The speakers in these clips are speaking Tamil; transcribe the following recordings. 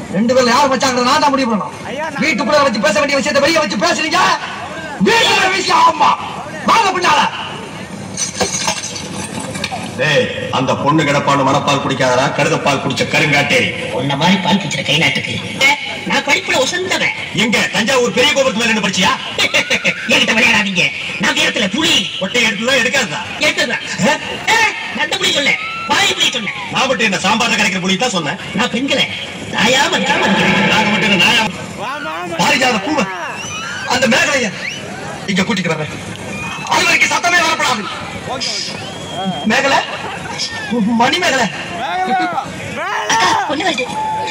ரெண்டு பேர்ல யார் வச்சாங்க நான் தான் முடிவு பண்ணணும் வீட்டுக்குள்ள வச்சு பேச வேண்டிய விஷயத்தை வெளியே வச்சு பேசுறீங்க வீட்டுல விஷயம் ஆமா வாங்க பின்னால டேய் அந்த பொண்ணு கிடப்பான்னு மனப்பால் குடிக்காதடா கழுதப்பால் குடிச்ச கருங்காட்டேரி உன்ன மாதிரி பால் பிச்சுற கை நாட்டுக்கு நான் படிப்புல உசந்தவன் எங்க தஞ்சாவூர் பெரிய கோபுரத்து மேல என்ன படிச்சியா என்கிட்ட விளையாடாதீங்க நான் வீரத்துல புலி ஒட்டை எடுத்துதான் எடுக்காதா எடுத்துதான் நந்த புலி சொல்ல வாய் புலி சொன்னேன் நான் மட்டும் என்ன சாம்பார்ல கிடைக்கிற புளி தான் சொன்னேன் நான் பெண்களை தாயா மதிக்காம இருக்கிறேன் நாங்க மட்டும் என்ன நாயா பாரிஜாத பூவ அந்த மேகலைய இங்க கூட்டிட்டு வர்றேன் அது வரைக்கும் சத்தமே வரப்படாது மேகலை மணி மேகலை அக்கா பொண்ணு வருது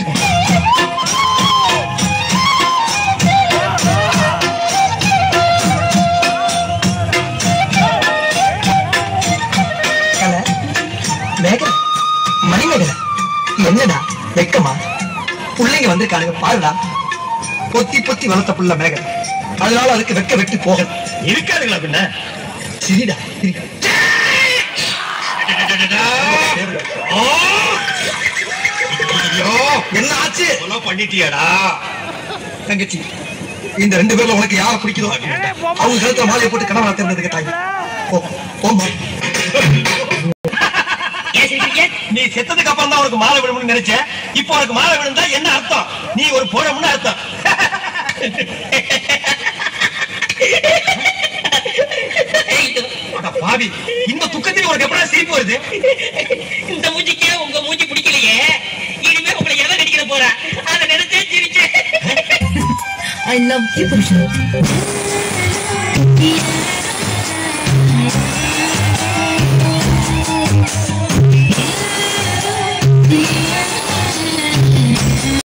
கலை மேகலை மணி மேகலை என்னடா வெக்கமா பிள்ளைங்க வந்திருக்கானுங்க பாருடா பொத்தி பொத்தி வளர்த்த புள்ள மேகலை அதனால அதுக்கு வெக்க வெட்டி போகல இருக்காதுங்களா பின்ன சரிடா சிரி. ஓ! ஐயோ என்ன ஆச்சு கொலை பண்ணிட்டியாடா தங்கச்சி இந்த ரெண்டு பேர்ல உனக்கு யார பிடிக்குதோ அவங்க கழுத்துல மாலையை போட்டு கனவா தேர்ந்ததுக்கு தாய் போ போம்மா ஏன் சிரிக்கிறீங்க நீ செத்ததுக்கு அப்புறம் தான் உனக்கு மாலை விடணும்னு நினைச்சேன் இப்போ உனக்கு மாலை விழுந்தா என்ன அர்த்தம் நீ ஒரு போனம்னு அர்த்தம் ஏய், இது- அட பாவி இந்த துக்கத்துக்கு உனக்கு எப்படா சிரிப்பு வருது இந்த மூஞ்சிக்கே உங்க மூஞ்சி பிடிக்கலையே இனிமே உங்களை எவன் நடிக்கிற போறா அதை நினைச்சே சிரிச்சேன் I love you, Puruஷோத்தம்.